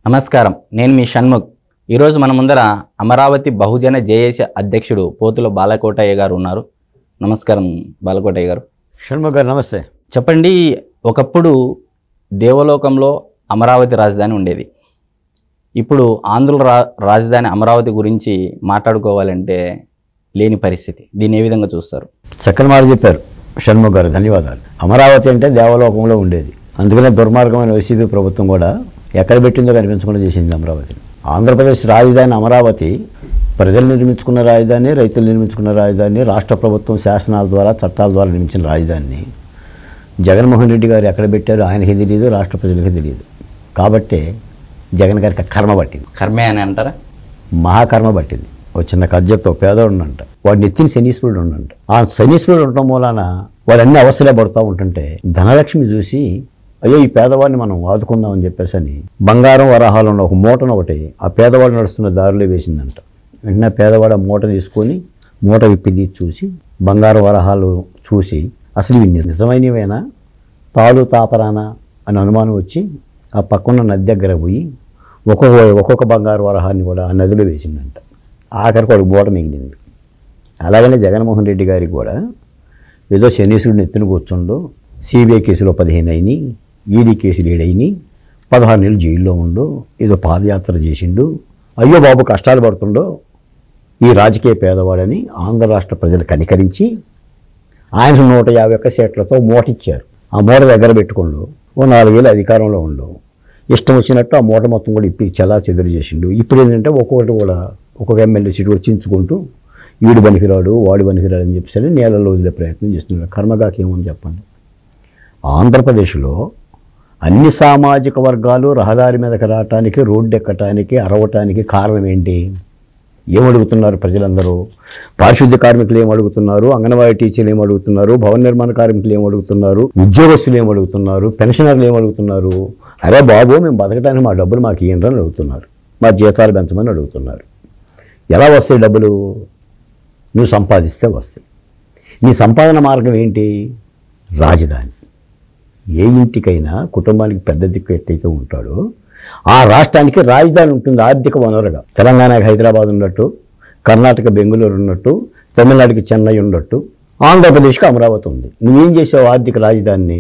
నమస్కారం నేను మీ షణ్ముఖ్ ఈరోజు మన ముందర అమరావతి బహుజన జేఏసీ అధ్యక్షుడు పోతుల బాలకోటయ్య గారు ఉన్నారు నమస్కారం బాలకోటయ్య గారు షణ్ముఖ్ గారు నమస్తే చెప్పండి ఒకప్పుడు దేవలోకంలో అమరావతి రాజధాని ఉండేది ఇప్పుడు ఆంధ్రుల రా రాజధాని అమరావతి గురించి మాట్లాడుకోవాలంటే లేని పరిస్థితి దీన్ని ఏ విధంగా చూస్తారు చక్కని మాట చెప్పారు షణ్ముఖ్ గారు ధన్యవాదాలు అమరావతి అంటే దేవలోకంలో ఉండేది అందుకనే దుర్మార్గమైన వైసీపీ ప్రభుత్వం కూడా ఎక్కడ పెట్టిందో కనిపించకుండా చేసింది అమరావతిని ఆంధ్రప్రదేశ్ రాజధాని అమరావతి ప్రజలు నిర్మించుకున్న రాజధాని రైతులు నిర్మించుకున్న రాజధాని రాష్ట్ర ప్రభుత్వం శాసనాల ద్వారా చట్టాల ద్వారా నిర్మించిన రాజధానిని జగన్మోహన్ రెడ్డి గారు ఎక్కడ పెట్టారో ఆయనకి తెలియదు రాష్ట్ర ప్రజలకి తెలియదు కాబట్టే జగన్ గారికి ఆ కర్మ పట్టింది కర్మే అని అంటారా మహాకర్మ పట్టింది ఓ చిన్న కథ చెప్తా ఓ పేదోడు ఉండంట వాడు నెత్తిన శనీశ్వరుడు ఉండంట ఆ శనీశ్వరుడు ఉండటం మూలాన వాడు అన్ని అవస్థలే పడుతూ ఉంటుంటే ధనలక్ష్మి చూసి అయ్యో ఈ పేదవాడిని మనం ఆదుకుందామని చెప్పేసి అని బంగారం వరహాలు ఉన్న ఒక మూటను ఒకటి ఆ పేదవాడు నడుస్తున్న దారిలో వేసిందంట వెంటనే పేదవాడు ఆ మూట తీసుకొని మూట విప్పి తీసి చూసి బంగారం వరహాలు చూసి అసలు ఇవి నిజ- నిజమైనవేనా తాలు తాపరానా అని అనుమానం వచ్చి ఆ పక్కన నది దగ్గర పోయి ఒక్కొక్క ఒక్కొక్క బంగారు వరహాన్ని కూడా ఆ నదిలో వేసిందంట ఆఖరికి వాడికి మూట మిగిలింది అలాగనే జగన్మోహన్ రెడ్డి గారికి కూడా ఏదో శనీశ్వరుడిని ఎత్తున కూర్చుండు సిబిఐ కేసులో పదిహేను అయినాయి ఈడీ కేసులు ఏడైనాయి పదహారు నెలలు జైల్లో ఉండు ఏదో పాదయాత్ర చేసిండు అయ్యో బాబు కష్టాలు పడుతుండో ఈ రాజకీయ పేదవాడని ఆంధ్ర రాష్ట్ర ప్రజలు కనికరించి ఆయన నూట యాభై ఒక్క సీట్లతో మూట ఇచ్చారు ఆ మూట దగ్గర పెట్టుకుండు ఓ నాలుగేళ్ళు అధికారంలో ఉండు ఇష్టం వచ్చినట్టు ఆ మూట మొత్తం కూడా ఇప్పి చలా చెదురు చేసిండు ఇప్పుడు ఏంటంటే ఒక్కొక్కటి కూడా ఒక్కొక్క ఎమ్మెల్యే సీటు కూడా చించుకుంటూ వీడు పనికిరాడు వాడు పనికిరాడు అని చెప్పేసి నేలలో వదిలే ప్రయత్నం చేస్తున్నారు కర్మగాకి ఏమని చెప్పండి ఆంధ్రప్రదేశ్లో అన్ని సామాజిక వర్గాలు రహదారి మీదకి రావటానికి రోడ్డు ఎక్కటానికి అరవటానికి కారణం ఏంటి ఏమడుగుతున్నారు ప్రజలందరూ పారిశుద్ధ్య కార్మికులు ఏం అడుగుతున్నారు అంగన్వాడీ టీచర్లు ఏం అడుగుతున్నారు భవన నిర్మాణ కార్మికులు ఏం అడుగుతున్నారు ఉద్యోగస్తులు ఏం అడుగుతున్నారు పెన్షనర్లు ఏం అడుగుతున్నారు అరే బాబు మేము బతకడానికి మా డబ్బులు మాకు ఇయ్యండి అని అడుగుతున్నారు మా జీతాలు పెంచమని అడుగుతున్నారు ఎలా వస్తాయి డబ్బులు నువ్వు సంపాదిస్తే వస్తాయి నీ సంపాదన మార్గం ఏంటి రాజధాని ఏ ఇంటికైనా కుటుంబానికి పెద్ద దిక్కు ఎట్టయితే ఉంటాడో ఆ రాష్ట్రానికి రాజధాని ఉంటుంది ఆర్థిక వనరుగా తెలంగాణకి హైదరాబాద్ ఉన్నట్టు కర్ణాటక బెంగళూరు ఉన్నట్టు తమిళనాడుకి చెన్నై ఉన్నట్టు ఆంధ్రప్రదేశ్కి అమరావతి ఉంది నువ్వేం చేసావు ఆర్థిక రాజధానిని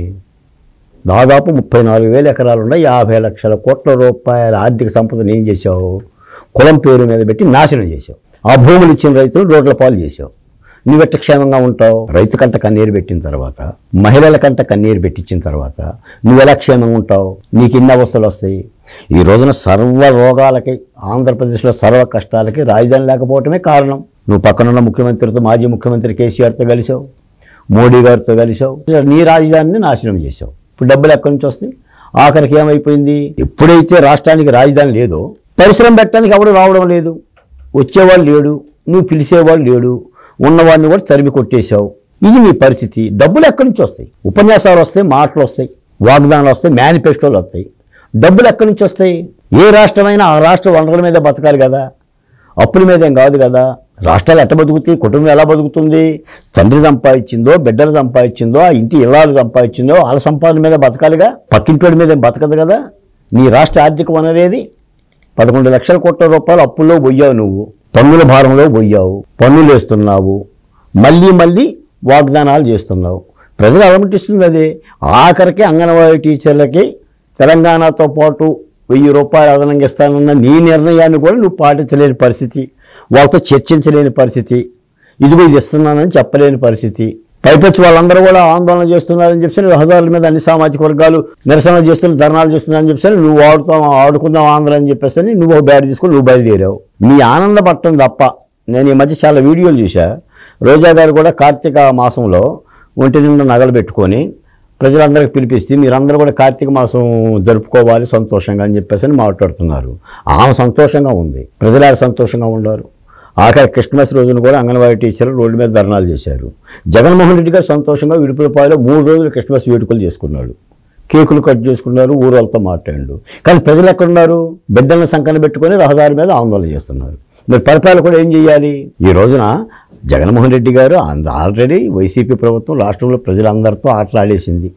దాదాపు ముప్పై నాలుగు వేల ఎకరాలు ఉన్నాయి యాభై లక్షల కోట్ల రూపాయల ఆర్థిక సంపదను ఏం చేసావు కులం పేరు మీద పెట్టి నాశనం చేసావు ఆ భూములు ఇచ్చిన రైతులు రోడ్ల పాలు చేసావు నువ్వెట్ట క్షేమంగా ఉంటావు రైతు కంట కన్నీరు పెట్టిన తర్వాత మహిళల కంట కన్నీరు పెట్టించిన తర్వాత నువ్వెలా క్షేమంగా ఉంటావు నీకు ఇన్ని అవస్థలు వస్తాయి ఈ రోజున సర్వ రోగాలకి ఆంధ్రప్రదేశ్లో సర్వ కష్టాలకి రాజధాని లేకపోవటమే కారణం నువ్వు పక్కనున్న ముఖ్యమంత్రితో మాజీ ముఖ్యమంత్రి కేసీఆర్తో కలిసావు మోడీ గారితో కలిసావు నీ రాజధానిని నాశనం చేసావు ఇప్పుడు డబ్బులు ఎక్కడి నుంచి వస్తాయి ఆఖరికి ఏమైపోయింది ఎప్పుడైతే రాష్ట్రానికి రాజధాని లేదో పరిశ్రమ పెట్టడానికి ఎవడు రావడం లేదు వచ్చేవాళ్ళు లేడు నువ్వు పిలిచేవాళ్ళు లేడు ఉన్నవాడిని కూడా తరిమి కొట్టేశావు ఇది నీ పరిస్థితి డబ్బులు ఎక్కడి నుంచి వస్తాయి ఉపన్యాసాలు వస్తాయి మాటలు వస్తాయి వాగ్దానాలు వస్తాయి మేనిఫెస్టోలు వస్తాయి డబ్బులు ఎక్కడి నుంచి వస్తాయి ఏ రాష్ట్రమైనా ఆ రాష్ట్ర వనరుల మీద బతకాలి కదా అప్పుల మీద ఏం కాదు కదా రాష్ట్రాలు ఎట్ట బతుకుతాయి కుటుంబం ఎలా బతుకుతుంది తండ్రి సంపాదించిందో బిడ్డలు సంపాదించిందో ఆ ఇంటి ఇల్లాలు సంపాదించిందో వాళ్ళ సంపాదన మీద బతకాలిగా పక్కింటోడి మీద ఏం బతకదు కదా నీ రాష్ట్ర ఆర్థిక వనరేది పదకొండు లక్షల కోట్ల రూపాయలు అప్పుల్లో పోయావు నువ్వు పన్నుల భారంలో పోయావు పన్నులు వేస్తున్నావు మళ్ళీ మళ్ళీ వాగ్దానాలు చేస్తున్నావు ప్రజలు అలమటిస్తుంది అదే ఆఖరికి అంగన్వాడీ టీచర్లకి తెలంగాణతో పాటు వెయ్యి రూపాయలు అదనంగా ఇస్తానన్న నీ నిర్ణయాన్ని కూడా నువ్వు పాటించలేని పరిస్థితి వాళ్ళతో చర్చించలేని పరిస్థితి ఇదిగో ఇది ఇస్తున్నానని చెప్పలేని పరిస్థితి పైపెచ్చి వాళ్ళందరూ కూడా ఆందోళన చేస్తున్నారని చెప్పి రహదారుల మీద అన్ని సామాజిక వర్గాలు నిరసన చేస్తున్న ధర్నాలు చేస్తున్నారని చెప్పి నువ్వు ఆడుతాం ఆడుకుందాం ఆంధ్ర అని చెప్పేసి అని నువ్వు బ్యాట్ తీసుకొని నువ్వు బయలుదేరావు నీ ఆనందపట్టం తప్ప నేను ఈ మధ్య చాలా వీడియోలు చూసా రోజా గారు కూడా కార్తీక మాసంలో ఒంటి నిండా నగలు పెట్టుకొని ప్రజలందరికీ పిలిపిస్తే మీరందరూ కూడా కార్తీక మాసం జరుపుకోవాలి సంతోషంగా అని చెప్పేసి అని మాట్లాడుతున్నారు ఆమె సంతోషంగా ఉంది ప్రజలు సంతోషంగా ఉన్నారు ఆఖరి క్రిస్మస్ రోజున కూడా అంగన్వాడీ టీచర్లు రోడ్డు మీద ధర్నాలు చేశారు జగన్మోహన్ రెడ్డి గారు సంతోషంగా విడుపులపాయలో మూడు రోజులు క్రిస్మస్ వేడుకలు చేసుకున్నాడు కేకులు కట్ చేసుకున్నారు ఊరోళ్ళతో మాట్లాడు కానీ ప్రజలు ఎక్కడున్నారు బిడ్డలను సంకన పెట్టుకొని రహదారి మీద ఆందోళన చేస్తున్నారు మరి పరిపాలన కూడా ఏం చేయాలి ఈ రోజున జగన్మోహన్ రెడ్డి గారు ఆల్రెడీ వైసీపీ ప్రభుత్వం రాష్ట్రంలో ప్రజలందరితో ఆటలాడేసింది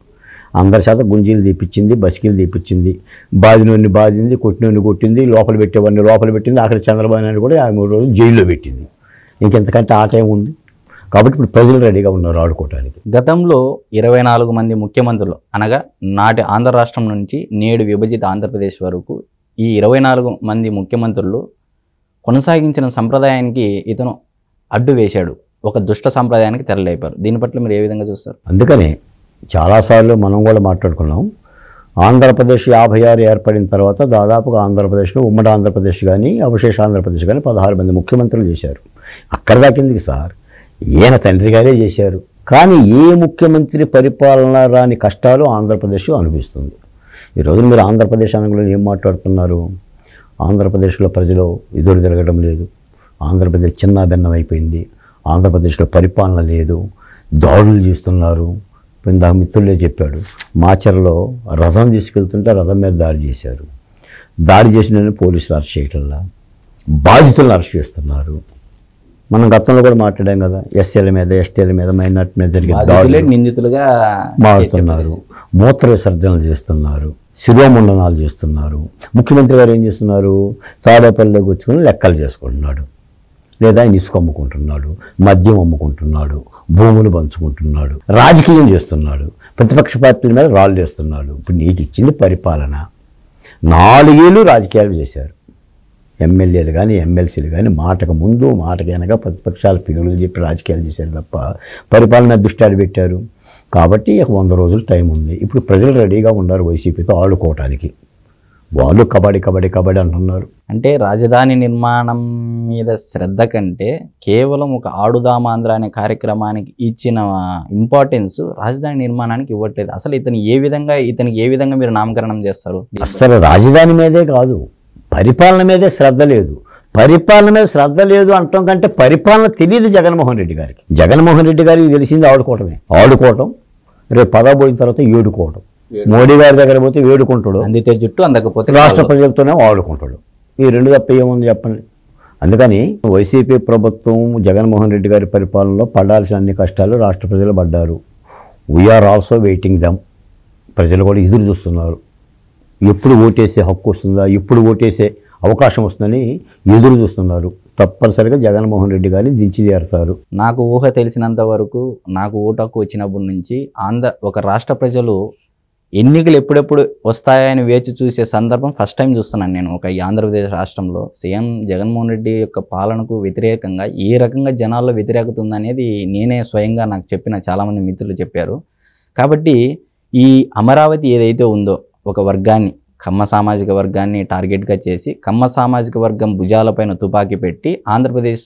అందరి చేత గుంజీలు తీపిచ్చింది బసికీలు తీపిచ్చింది బాదినోని బాదింది కొట్టినోని కొట్టింది లోపల పెట్టేవాడిని లోపల పెట్టింది అక్కడ చంద్రబాబు నాయుడు కూడా యాభై మూడు రోజులు జైల్లో పెట్టింది ఇంకెంతకంటే ఆ టైం ఉంది కాబట్టి ఇప్పుడు ప్రజలు రెడీగా ఉన్నారు ఆడుకోవటానికి గతంలో ఇరవై నాలుగు మంది ముఖ్యమంత్రులు అనగా నాటి ఆంధ్ర రాష్ట్రం నుంచి నేడు విభజిత ఆంధ్రప్రదేశ్ వరకు ఈ ఇరవై నాలుగు మంది ముఖ్యమంత్రులు కొనసాగించిన సంప్రదాయానికి ఇతను అడ్డు వేశాడు ఒక దుష్ట సంప్రదాయానికి తెరలేపారు దీని పట్ల మీరు ఏ విధంగా చూస్తారు అందుకనే చాలాసార్లు మనం కూడా మాట్లాడుకున్నాం ఆంధ్రప్రదేశ్ యాభై ఆరు ఏర్పడిన తర్వాత దాదాపుగా ఆంధ్రప్రదేశ్లో ఉమ్మడి ఆంధ్రప్రదేశ్ కానీ అవశేష ఆంధ్రప్రదేశ్ కానీ పదహారు మంది ముఖ్యమంత్రులు చేశారు అక్కడ దాకిందికి సార్ ఈయన తండ్రి గారే చేశారు కానీ ఏ ముఖ్యమంత్రి పరిపాలన రాని కష్టాలు ఆంధ్రప్రదేశ్ అనిపిస్తుంది ఈరోజు మీరు ఆంధ్రప్రదేశ్ అనగా ఏం మాట్లాడుతున్నారు ఆంధ్రప్రదేశ్లో ప్రజలు ఎదురు తిరగడం లేదు ఆంధ్రప్రదేశ్ చిన్న భిన్నం అయిపోయింది ఆంధ్రప్రదేశ్లో పరిపాలన లేదు దాడులు చేస్తున్నారు ఇప్పుడు ఇందాక మిత్రులే చెప్పాడు మాచర్లో రథం తీసుకెళ్తుంటే రథం మీద దాడి చేశారు దాడి చేసిన పోలీసులు అరెస్ట్ చేయటంలా బాధితులను అరెస్ట్ చేస్తున్నారు మనం గతంలో కూడా మాట్లాడాం కదా ఎస్సీల మీద ఎస్టీల మీద మైనార్టీ మీద జరిగే బాధితులే దాడులు నిందితులుగా మారుతున్నారు మూత్ర విసర్జనలు చేస్తున్నారు శిరోముండనాలు చేస్తున్నారు ముఖ్యమంత్రి గారు ఏం చేస్తున్నారు తాడేపల్లిలో కూర్చుని లెక్కలు చేసుకుంటున్నాడు లేదా ఆయన ఇసుక అమ్ముకుంటున్నాడు మద్యం అమ్ముకుంటున్నాడు భూములు పంచుకుంటున్నాడు రాజకీయం చేస్తున్నాడు ప్రతిపక్ష పార్టీల మీద రాళ్ళు వేస్తున్నాడు ఇప్పుడు నీకు ఇచ్చింది పరిపాలన నాలుగేళ్ళు రాజకీయాలు చేశారు ఎమ్మెల్యేలు కానీ ఎమ్మెల్సీలు కానీ మాటకు ముందు మాటకు వెనక ప్రతిపక్షాల పేర్లు చెప్పి రాజకీయాలు చేశారు తప్ప పరిపాలన దృష్టి పెట్టారు కాబట్టి ఇక వంద రోజులు టైం ఉంది ఇప్పుడు ప్రజలు రెడీగా ఉన్నారు వైసీపీతో ఆడుకోవటానికి వాళ్ళు కబడ్డీ కబడ్డీ కబడ్డీ అంటున్నారు అంటే రాజధాని నిర్మాణం మీద శ్రద్ధ కంటే కేవలం ఒక ఆడుదామాంధ్ర అనే కార్యక్రమానికి ఇచ్చిన ఇంపార్టెన్స్ రాజధాని నిర్మాణానికి ఇవ్వట్లేదు అసలు ఇతను ఏ విధంగా ఇతనికి ఏ విధంగా మీరు నామకరణం చేస్తారు అసలు రాజధాని మీదే కాదు పరిపాలన మీదే శ్రద్ధ లేదు పరిపాలన మీద శ్రద్ధ లేదు అంటాం కంటే పరిపాలన తెలియదు జగన్మోహన్ రెడ్డి గారికి జగన్మోహన్ రెడ్డి గారికి తెలిసింది ఆడుకోవటమే ఆడుకోవటం రేపు పదవి పోయిన తర్వాత ఏడుకోవటం మోడీ గారి దగ్గర పోతే వేడుకుంటాడు అందితే జుట్టు అందకపోతే రాష్ట్ర ప్రజలతోనే ఆడుకుంటాడు ఈ రెండు తప్ప ఏముంది చెప్పండి అందుకని వైసీపీ ప్రభుత్వం జగన్మోహన్ రెడ్డి గారి పరిపాలనలో పడాల్సిన అన్ని కష్టాలు రాష్ట్ర ప్రజలు పడ్డారు వీఆర్ ఆల్సో వెయిటింగ్ దమ్ ప్రజలు కూడా ఎదురు చూస్తున్నారు ఎప్పుడు ఓటేసే హక్కు వస్తుందా ఎప్పుడు ఓటేసే అవకాశం వస్తుందని ఎదురు చూస్తున్నారు తప్పనిసరిగా జగన్మోహన్ రెడ్డి గారిని దించి తీరుతారు నాకు ఊహ తెలిసినంత వరకు నాకు ఓటు హక్కు వచ్చినప్పటి నుంచి ఆంధ్ర ఒక రాష్ట్ర ప్రజలు ఎన్నికలు ఎప్పుడెప్పుడు వస్తాయని వేచి చూసే సందర్భం ఫస్ట్ టైం చూస్తున్నాను నేను ఒక ఈ ఆంధ్రప్రదేశ్ రాష్ట్రంలో సీఎం జగన్మోహన్ రెడ్డి యొక్క పాలనకు వ్యతిరేకంగా ఏ రకంగా జనాల్లో వ్యతిరేకత ఉందనేది నేనే స్వయంగా నాకు చెప్పిన చాలామంది మిత్రులు చెప్పారు కాబట్టి ఈ అమరావతి ఏదైతే ఉందో ఒక వర్గాన్ని కమ్మ సామాజిక వర్గాన్ని టార్గెట్గా చేసి కమ్మ సామాజిక వర్గం భుజాలపైన తుపాకీ పెట్టి ఆంధ్రప్రదేశ్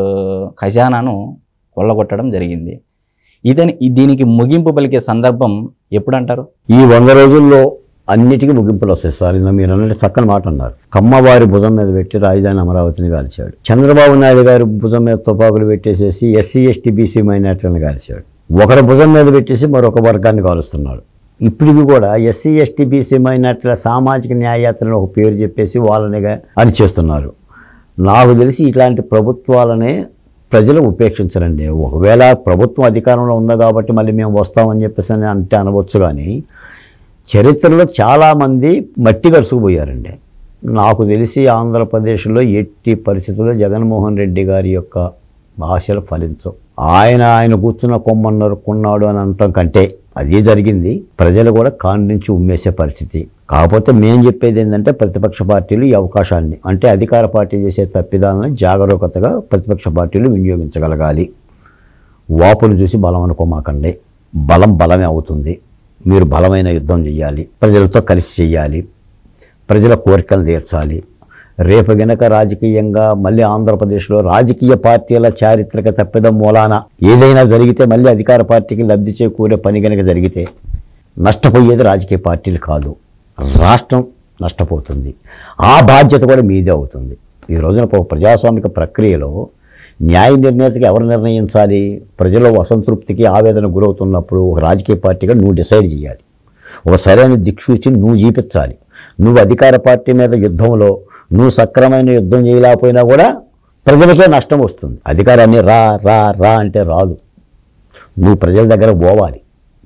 ఖజానాను కొల్లగొట్టడం జరిగింది ఇతని ఈ- దీనికి ముగింపు పలికే సందర్భం ఎప్పుడంటారు ఈ వంద రోజుల్లో అన్నిటికీ ముగింపులు వస్తాయి సార్ ఇందా మీరు అన్నట్టు చక్కని మాట అన్నారు కమ్మవారి భుజం మీద పెట్టి రాజధాని అమరావతిని కాల్చాడు చంద్రబాబు నాయుడు గారి భుజం మీద తుపాకులు పెట్టేసేసి ఎస్సీ ఎస్టీ బీసీ మైనార్టీలను కాల్చాడు ఒకరి భుజం మీద పెట్టేసి మరొక వర్గాన్ని కాలుస్తున్నాడు ఇప్పటికి కూడా ఎస్సీ ఎస్టీ బీసీ మైనార్టీల సామాజిక న్యాయయాత్రను ఒక పేరు చెప్పేసి వాళ్ళనిగా అని చేస్తున్నారు నాకు తెలిసి ఇట్లాంటి ప్రభుత్వాలనే ప్రజలు ఉపేక్షించరండి ఒకవేళ ప్రభుత్వం అధికారంలో ఉందా కాబట్టి మళ్ళీ మేము వస్తామని చెప్పేసి అని అంటే అనవచ్చు కానీ చరిత్రలో చాలామంది మట్టి కరుసుకుపోయారండి నాకు తెలిసి ఆంధ్రప్రదేశ్లో ఎట్టి పరిస్థితుల్లో జగన్మోహన్ రెడ్డి గారి యొక్క ఆశలు ఫలించవు ఆయన ఆయన కూర్చున్న కొమ్మను నరుక్కున్నాడు అని అనటం కంటే అదే జరిగింది ప్రజలు కూడా కాని నుంచి ఉమ్మేసే పరిస్థితి కాకపోతే మేము చెప్పేది ఏంటంటే ప్రతిపక్ష పార్టీలు ఈ అవకాశాన్ని అంటే అధికార పార్టీ చేసే తప్పిదాలను జాగరూకతగా ప్రతిపక్ష పార్టీలు వినియోగించగలగాలి వాపును చూసి బలం అనుకోమాకండి బలం బలమే అవుతుంది మీరు బలమైన యుద్ధం చేయాలి ప్రజలతో కలిసి చేయాలి ప్రజల కోరికలు తీర్చాలి రేపు గనక రాజకీయంగా మళ్ళీ ఆంధ్రప్రదేశ్లో రాజకీయ పార్టీల చారిత్రక తప్పిదం మూలాన ఏదైనా జరిగితే మళ్ళీ అధికార పార్టీకి లబ్ధి చేకూరే పని గనక జరిగితే నష్టపోయేది రాజకీయ పార్టీలు కాదు రాష్ట్రం నష్టపోతుంది ఆ బాధ్యత కూడా మీదే అవుతుంది ఈ రోజున ఒక ప్రజాస్వామిక ప్రక్రియలో న్యాయ నిర్ణేతగా ఎవరు నిర్ణయించాలి ప్రజల అసంతృప్తికి ఆవేదన గురవుతున్నప్పుడు ఒక రాజకీయ పార్టీగా నువ్వు డిసైడ్ చేయాలి ఒక సరైన దిక్సూచి నువ్వు చూపించాలి నువ్వు అధికార పార్టీ మీద యుద్ధంలో నువ్వు సక్రమైన యుద్ధం చేయలేకపోయినా కూడా ప్రజలకే నష్టం వస్తుంది అధికారాన్ని రా రా రా అంటే రాదు నువ్వు ప్రజల దగ్గర పోవాలి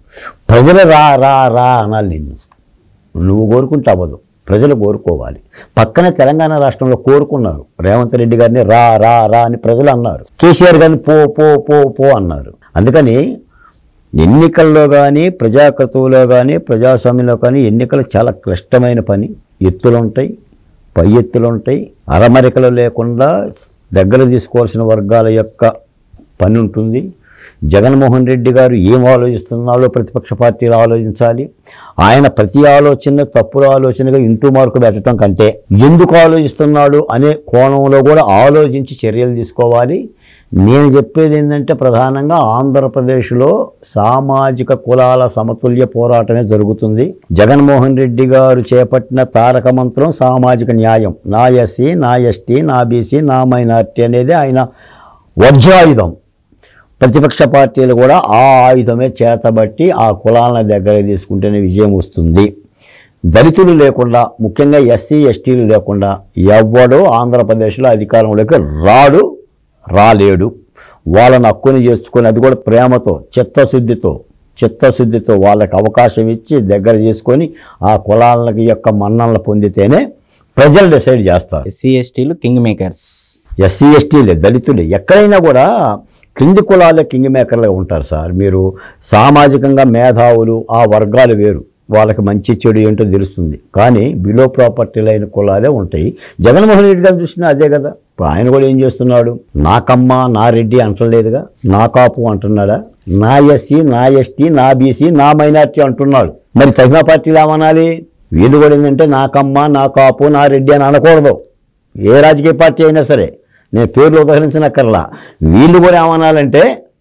ప్రజలు రా రా రా అనాలి నిన్ను నువ్వు కోరుకుంటే అవ్వదు ప్రజలు కోరుకోవాలి పక్కనే తెలంగాణ రాష్ట్రంలో కోరుకున్నారు రేవంత్ రెడ్డి గారిని రా రా రా అని ప్రజలు అన్నారు కేసీఆర్ గారిని పో పో పో పో అన్నారు అందుకని ఎన్నికల్లో కానీ ప్రజాకృతువులో కానీ ప్రజాస్వామ్యంలో కానీ ఎన్నికలు చాలా క్లిష్టమైన పని ఎత్తులు ఉంటాయి పై ఎత్తులు ఉంటాయి అరమరికలు లేకుండా దగ్గర తీసుకోవాల్సిన వర్గాల యొక్క పని ఉంటుంది జగన్మోహన్ రెడ్డి గారు ఏం ఆలోచిస్తున్నారో ప్రతిపక్ష పార్టీలు ఆలోచించాలి ఆయన ప్రతి ఆలోచన తప్పుల ఆలోచనగా ఇంటూ మార్కు పెట్టడం కంటే ఎందుకు ఆలోచిస్తున్నాడు అనే కోణంలో కూడా ఆలోచించి చర్యలు తీసుకోవాలి నేను చెప్పేది ఏంటంటే ప్రధానంగా ఆంధ్రప్రదేశ్లో సామాజిక కులాల సమతుల్య పోరాటమే జరుగుతుంది జగన్మోహన్ రెడ్డి గారు చేపట్టిన తారక మంత్రం సామాజిక న్యాయం నా ఎస్సీ నా ఎస్టీ నా బీసీ నా మైనార్టీ అనేది ఆయన వజ్రాయుధం ప్రతిపక్ష పార్టీలు కూడా ఆ ఆయుధమే చేతబట్టి ఆ కులాలను దగ్గర తీసుకుంటేనే విజయం వస్తుంది దళితులు లేకుండా ముఖ్యంగా ఎస్సీ ఎస్టీలు లేకుండా ఎవ్వడూ ఆంధ్రప్రదేశ్లో అధికారంలోకి రాడు రాలేడు వాళ్ళని హక్కుని చేసుకొని అది కూడా ప్రేమతో చిత్తశుద్ధితో చిత్తశుద్ధితో వాళ్ళకి అవకాశం ఇచ్చి దగ్గర చేసుకొని ఆ కులాలకి యొక్క మన్ననలు పొందితేనే ప్రజలు డిసైడ్ చేస్తారు ఎస్సీ ఎస్టీలు కింగ్ మేకర్స్ ఎస్సీ ఎస్టీలే దళితులే ఎక్కడైనా కూడా క్రింది కులాలే కింగ్ మేకర్లుగా ఉంటారు సార్ మీరు సామాజికంగా మేధావులు ఆ వర్గాలు వేరు వాళ్ళకి మంచి చెడు ఏంటో తెలుస్తుంది కానీ బిలో ప్రాపర్టీ లైన్ కులాలే ఉంటాయి జగన్మోహన్ రెడ్డి గారు చూసినా అదే కదా ఇప్పుడు ఆయన కూడా ఏం చేస్తున్నాడు నాకమ్మ నా రెడ్డి అంటలేదుగా నా కాపు అంటున్నాడా నా ఎస్సీ నా ఎస్టీ నా బీసీ నా మైనార్టీ అంటున్నాడు మరి తగిన పార్టీలు ఏమనాలి వీళ్ళు కూడా ఏంటంటే నాకమ్మ నా కాపు నా రెడ్డి అని అనకూడదు ఏ రాజకీయ పార్టీ అయినా సరే నేను పేర్లు ఉదహరించినక్కర్లా వీళ్ళు కూడా ఏమనాలంటే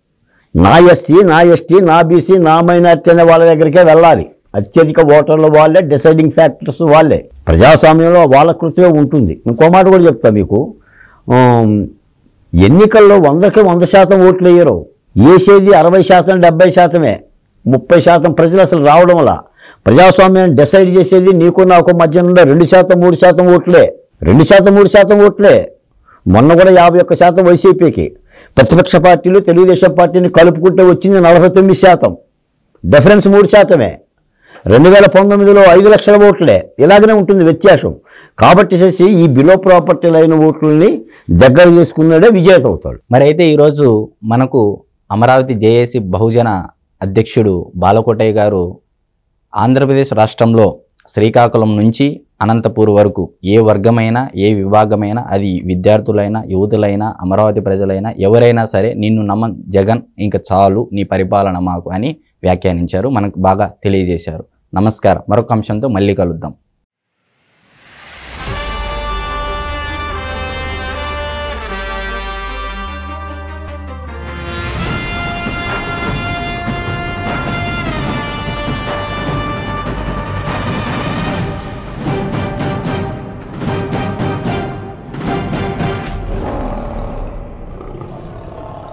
నా ఎస్సీ నా ఎస్టీ నా బీసీ నా మైనార్టీ అనే వాళ్ళ దగ్గరికే వెళ్ళాలి అత్యధిక ఓటర్లు వాళ్ళే డిసైడింగ్ ఫ్యాక్టర్స్ వాళ్ళే ప్రజాస్వామ్యంలో వాళ్ళ కృతమే ఉంటుంది ఇంకో మాట కూడా చెప్తా మీకు ఆమ్, ఎన్నికల్లో వందకి వంద శాతం ఓట్లు వేయరు వేసేది అరవై శాతం డెబ్బై శాతమే ముప్పై శాతం ప్రజలు అసలు రావడం వల్ల ప్రజాస్వామ్యాన్ని డిసైడ్ చేసేది నీకు నాకు మధ్య నుండి రెండు శాతం మూడు శాతం ఓట్లే రెండు శాతం మూడు శాతం ఓట్లే మొన్న కూడా యాభై ఒక్క శాతం వైసీపీకి ప్రతిపక్ష పార్టీలు తెలుగుదేశం పార్టీని కలుపుకుంటే వచ్చింది నలభై తొమ్మిది శాతం డిఫరెన్స్ మూడు శాతమే రెండు వేల పంతొమ్మిదిలో ఐదు లక్షల ఓట్లే ఇలాగనే ఉంటుంది వ్యత్యాసం కాబట్టి చేసి ఈ బిలో ప్రాపర్టీ లైన్ ఓట్లని దగ్గర చేసుకున్నాడే విజేత అవుతాడు మరి అయితే ఈరోజు మనకు అమరావతి జేఏసీ బహుజన అధ్యక్షుడు బాలకోటయ్య గారు ఆంధ్రప్రదేశ్ రాష్ట్రంలో శ్రీకాకుళం నుంచి అనంతపూర్ వరకు ఏ వర్గమైనా ఏ విభాగమైనా అది విద్యార్థులైనా యువతులైనా అమరావతి ప్రజలైనా ఎవరైనా సరే నిన్ను నమ్మ జగన్ ఇంకా చాలు నీ పరిపాలన మాకు అని వ్యాఖ్యానించారు మనకు బాగా తెలియజేశారు నమస్కారం మరొక అంశంతో మళ్ళీ కలుద్దాం